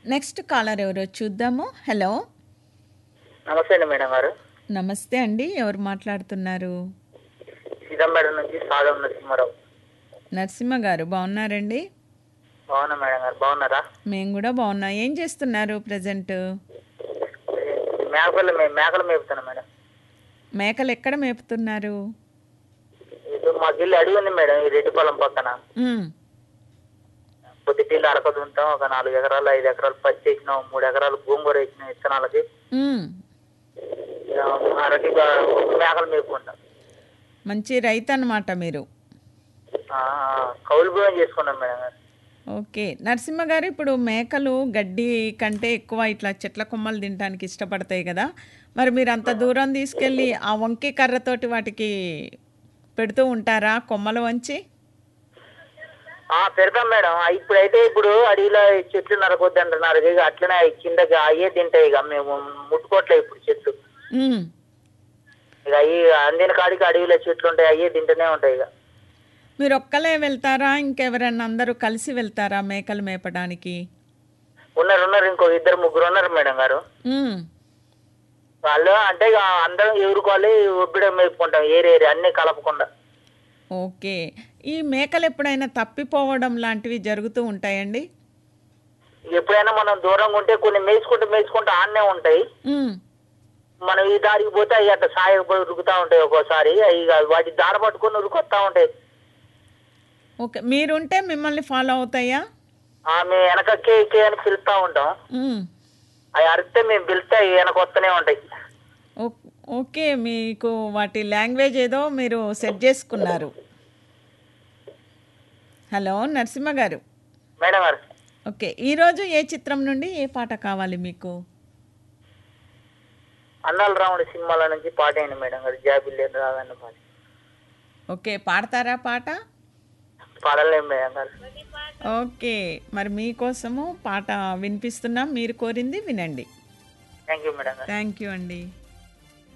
Next caller ఎవరో చూద్దాము hello నమస్తే అండి మేడం గారు నమస్తే అండి ఎవరు మాట్లాడుతున్నారు సీతంపేట నుంచి సాగం నరసింహారావు నరసింహ గారు బాగున్నారండి బాగున్నా మేడం గారు బాగున్నారా మేము కూడా బాగున్నాం ఏం చేస్తున్నారు ప్రజెంట్ మేకలు మే మేకలు మేపుతాను మేడం మేకలు ఎక్కడ మేపుతున్నారు ఇది మాకు ఇల్లు అడిగి ఉంది మేడం ఈ రెడ్డిపాలెం పక్కన ఉమ్, పొద్దుటిల్లు అరక దుంటాం ఒక నాలుగు ఎకరాలు ఐదు ఎకరాలు పచ్చి వేసినాం మూడు ఎకరాలు గోంగూర వేసినాం విత్తనాలకి ఉమ్. ఇక అరకి మేకలు మేపుకుంటాం మంచి రైతు అన్నమాట మీరు ఆ, కౌలు భూమి చేసుకున్నాం మేడం గారు ఓకే నరసింహ గారు ఇప్పుడు మేకలు గడ్డి కంటే ఎక్కువ ఇట్లా చెట్ల కొమ్మలు తినడానికి ఇష్టపడతాయి కదా మరి మీరు అంత దూరం తీసుకెళ్ళి ఆ వంకి కర్రతోటి వాటికి పెడుతూ ఉంటారా కొమ్మలు వంచి ఆ, పెడతాం మేడం ఆ, ఇప్పుడైతే ఇప్పుడు అడవిలో ఈ చెట్లు నరకొద్దు అంటున్నారు ఇక అట్లనే అవి కిందకి అయ్యే తింటాయి ఇక మేము ముట్టుకోవట్లేదు ఇప్పుడు చెట్లు ఉమ్, ఇక అవి అందిన కాడికి అడవిలో చెట్లు ఉంటాయి అయ్యే తింటూనే ఉంటాయి ఇక మీరు ఒక్కలే వెళ్తారా ఇంకెవరన్నా అందరూ కలిసి వెళ్తారా మేకలు మేపడానికి ఉన్నారు ఉన్నారు ఇంకో ఇద్దరు ముగ్గురు ఉన్నారు మేడం గారు ఉమ్, వాళ్ళు అంటే ఇక అందరం ఎదుర్కోవాలి ఒబ్బిడ మేపుకుంటాం ఏరి ఏరి అన్ని కలపకుండా ఓకే ఈ మేకలు ఎప్పుడైనా తప్పిపోవడం లాంటివి జరుగుతూ ఉంటాయండి ఎప్పుడైనా మనం దూరంగా ఉంటే కొన్ని మేసుకుంటూ మేసుకుంటూ ఆన్నే ఉంటాయి ఉమ్, మనం ఈ దారికి పోతే అవి అట్లా సాయకపోయి ఉరుకుతా ఉంటాయి ఒక్కోసారి అవి ఇక వాటి దారి పట్టుకొని ఉరుకొస్తా ఉంటాయి ఓకే మీరుంటే మిమ్మల్ని ఫాలో అవుతాయా ఆమె వెనక కే కే అని పిలుస్తా ఉంటాం ఉమ్. అవి అరిస్తే మేము పిలిస్తే అవి వెనక వస్తూనే ఉంటాయి ఓ- ఓకే మీకు వాటి లాంగ్వేజ్ ఏదో మీరు సెట్ చేసుకున్నారు హలో నరసింహ గారు మేడం గారు ఓకే ఈరోజు ఏ చిత్రం నుండి ఏ పాట కావాలి మీకు అన్నాల రాముడి సినిమాల నుంచి పాట అయింది మేడం గారు జాబిల్లి రాదన్న పాట ఓకే పాడతారా పాట పాడలేము మేడం గారు ఓకే మరి మీకోసము పాట వినిపిస్తున్నాం మీరు కోరింది వినండి థ్యాంక్ యూ మేడం గారు థ్యాంక్ యూ అండి